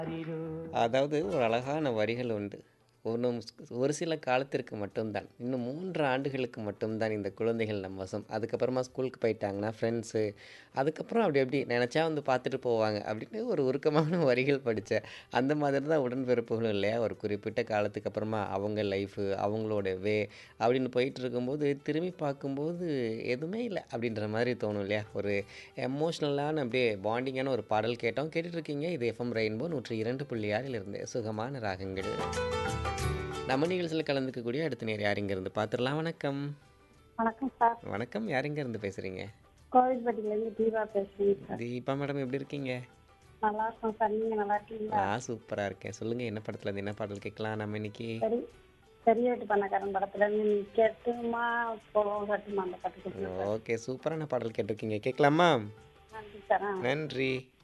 அதாவது ஒரு அழகான வரிகள் உண்டு. ஒண்ணும் ஒரு சில காலத்திற்கு மட்டும்தான். இன்னும் 3 ஆண்டுகளுக்கு மட்டும்தான் இந்த குழந்தைகள் நம் வசம். அதுக்கப்புறமா ஸ்கூலுக்கு போயிட்டாங்கன்னா, ஃப்ரெண்ட்ஸு, அதுக்கப்புறம் அப்படி அப்படி நெனச்சா வந்து பார்த்துட்டு போவாங்க. அப்படின்னு ஒரு உருக்கமான வரிகள் படிச்சேன். அந்த மாதிரி தான் உடன்பிறப்புகளும் இல்லையா? ஒரு குறிப்பிட்ட காலத்துக்கு அப்புறமா அவங்க லைஃபு, அவங்களோட வே அப்படின்னு போயிட்டுருக்கும்போது, திரும்பி பார்க்கும்போது எதுவுமே இல்ல அப்படின்ற மாரி தோணும் இல்லையா? ஒரு எமோஷ்னலான அப்படியே பாண்டிங்கான ஒரு பாடல் கேட்டோம். கேட்டுட்ருக்கீங்க. இது எஃப்எம் ரெயின்போ 102.6 இலிருந்து சுகமான ராகங்கள். நம்ம நிகழ்ச்சியில கலந்துக்கக்கூடிய அடுத்த நேயர் யார் இங்கேருந்து பார்த்துடலாம். வணக்கம். வணக்கம் சார். வணக்கம். யார் எங்கேருந்து பேசுறீங்க? கோவில்பட்டியிலேருந்து தீபா பேசுறேங்க சார். தீபா மேடம் எப்படி இருக்கீங்க? நல்லா இருக்கோம் சார். நீங்க நல்லா இருக்கீங்களா? நான் சூப்பரா இருக்கேன். சொல்லுங்க என்ன படத்துலேருந்து என்ன பாடல் கேட்கலாம் நம்ம இன்னைக்கு? சரி பெரிய வீட்டு பண்ணக்காரன் படத்துல இருந்து நீ கேட்டுமா போவோம் கட்டுமா அந்த பாட்டு கேட்கலாம் சார். ஓகே. சூப்பரான பாடல் கேட்டிருக்கீங்க. கேட்கலாமா? நன்றி சார். ஆ. நன்றி.